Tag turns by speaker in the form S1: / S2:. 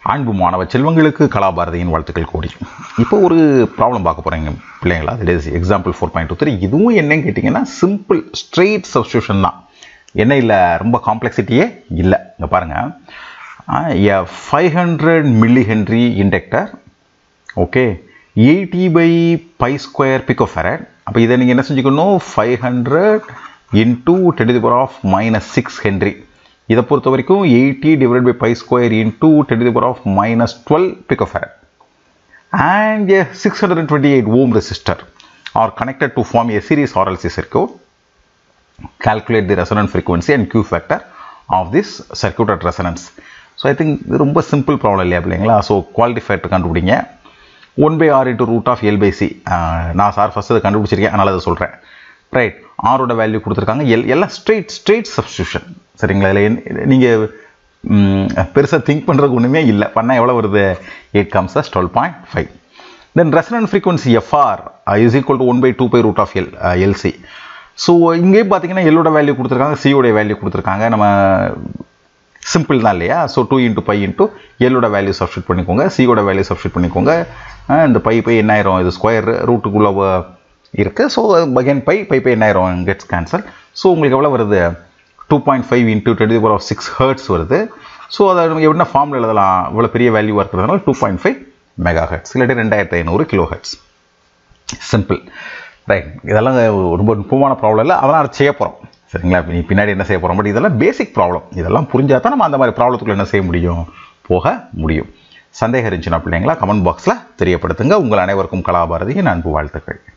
S1: அன்பு மாணவ செல்வங்களுக்கு கலாபாரதியின் வாழ்த்துக்கள் கூடி இப்போ ஒரு ப்ராப்ளம் பார்க்க போகிறீங்க பிள்ளைங்களா that is example four point two three இதுவும் என்னன்னு கேட்டிங்கன்னா சிம்பிள் ஸ்ட்ரெயிட் சப்ஸ்டியூஷன் தான் என்ன இல்லை ரொம்ப காம்ப்ளெக்சிட்டியே இல்லை இங்கே பாருங்கள் five hundred milli henry inductor okay eighty by pi square picofarad அப்போ இதை நீங்கள் என்ன செஞ்சுக்கணும் five hundred into ten the power of minus six henry இதை பொறுத்த வரைக்கும் eighty divide by pi square into ten the power of minus twelve picofarad and a 628 ohm resistor are connected to form a series RLC circuit. Calculate the resonant frequency and Q factor of this circuit at resonance. So I think இது ரொம்ப simple problem இல்லையா இல்லைங்களா so quality factor கண்டுபிடிங்க one by R into root of L by C நான் sir first அதை கண்டுபிடிச்சிருக்கேன் அதனால் அதை சொல்கிறேன் ரைட் ஆரோட வேல்யூ கொடுத்துருக்காங்க எல் எல்லாம் ஸ்ட்ரெயிட் ஸ்ட்ரெயிட் சப்ஸ்டியூஷன் சரிங்களா இதில் நீங்கள் பெருசாக திங்க் பண்ணுறதுக்கு ஒன்றுமே இல்லை பண்ணால் எவ்வளோ வருது eight comes twelve point five then resonant frequency FR is equal to one by two pi root of L LC so இங்கேயும் பார்த்தீங்கன்னா எல்லோட வேல்யூ கொடுத்துருக்காங்க சியோட வேல்யூ கொடுத்துருக்காங்க நம்ம சிம்பிள் தான் இல்லையா so two into pi into எல்லோட வேல்யூ சப்ஸ்டியூட் பண்ணிக்கோங்க சியோட வேல்யூ சப்ஸ்டியூட் பண்ணிக்கோங்க இந்த பை பை என்ன ஆயிரும் இது ஸ்கொயர் ரூட்டுக்குள்ளே இருக்குது so again pi pi pi என்ன ஆயிரும் கெட்ஸ் கேன்சல் ஸோ உங்களுக்கு எவ்வளோ வருது two point five into twenty power of six hertz வருது ஸோ அதை நம்ம என்ன ஃபார்மில் எழுதலாம் இவ்வளோ பெரிய வேல்யூவாக இருக்கிறதுனால two point five mega hertz இல்லாட்டி ரெண்டாயிரத்தி ஐநூறு கிலோ ஹெட்ஸ் சிம்பிள் ரைட் இதெல்லாம் ரொம்ப நுட்பமான ப்ராப்ளம் இல்லை அதெல்லாம் அதை செய்ய போகிறோம் சரிங்களா நீ பின்னாடி என்ன செய்ய போகிறோம் பட் இதெல்லாம் பேசிக் ப்ராப்ளம் இதெல்லாம் புரிஞ்சால் தான் நம்ம அந்த மாதிரி ப்ராப்ளத்துக்குள்ள என்ன செய்ய முடியும் போக முடியும் சந்தேகம் இருந்துச்சுன்னா பிள்ளைங்களா கமெண்ட் பாக்ஸில் தெரியப்படுத்துங்க உங்கள் அனைவருக்கும் கலாபாரதியின் அன்பு வாழ்த்துக்கள்